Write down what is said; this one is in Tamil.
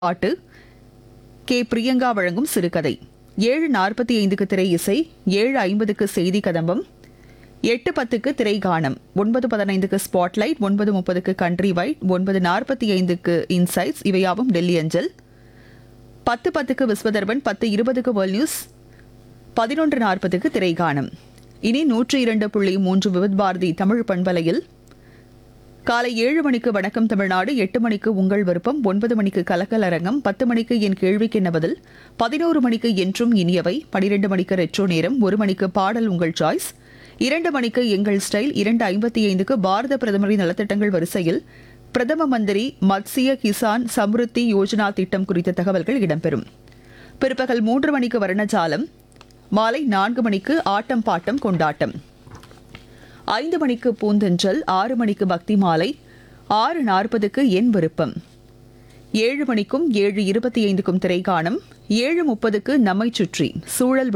பாட்டு கே பிரியங்கா வழங்கும் சிறுகதை ஏழு நாற்பத்தி ஐந்துக்கு திரை இசை ஏழு ஐம்பதுக்கு செய்தி கதம்பம் எட்டு பத்துக்கு திரை கானம் ஒன்பது பதினைந்துக்கு ஸ்பாட்லைட் ஒன்பது முப்பதுக்கு கண்ட்ரி வைட் ஒன்பது நாற்பத்தி ஐந்துக்கு இன்சைட்ஸ் இவையாவும் டெல்லி அஞ்சல் பத்து பத்துக்கு விஸ்வதர்பன் பத்து இருபதுக்கு வேர்ல்ட் நியூஸ் பதினொன்று நாற்பதுக்கு திரை கானம் இனி நூற்றி இரண்டு புள்ளி மூன்று விவித் பாரதி தமிழ் பண்பலையில் காலை ஏழு மணிக்கு வணக்கம் தமிழ்நாடு எட்டு மணிக்கு உங்கள் விருப்பம் ஒன்பது மணிக்கு கலக்கல் அரங்கம் பத்து மணிக்கு என் கேள்விக்கு என்ன பதில் பதினோரு மணிக்கு என்றும் இனியவை பனிரெண்டு மணிக்கு ரெட்ரோ நேரம் ஒரு மணிக்கு பாடல் உங்கள் சாய்ஸ் இரண்டு மணிக்கு எங்கள் ஸ்டைல் இரண்டு ஐம்பத்தி ஐந்துக்கு பாரத பிரதமரின் நலத்திட்டங்கள் வரிசையில் பிரதம மந்திரி மத்சிய கிசான் சம்ருத்தி யோஜனா திட்டம் குறித்த தகவல்கள் இடம்பெறும் பிற்பகல் மூன்று மணிக்கு வர்ணஜாலம் மாலை நான்கு மணிக்கு ஆட்டம் பாட்டம் கொண்டாட்டம் ஐந்து மணிக்கு பூந்தென்றல் ஆறு மணிக்கு பக்தி மாலை ஆறு நாற்பதுக்கு என் விருப்பம் ஏழு மணிக்கும் ஏழு இருபத்தி ஐந்துக்கும் திரைக்காணம் ஏழு முப்பதுக்கு நம்மை சுற்றி சூழல்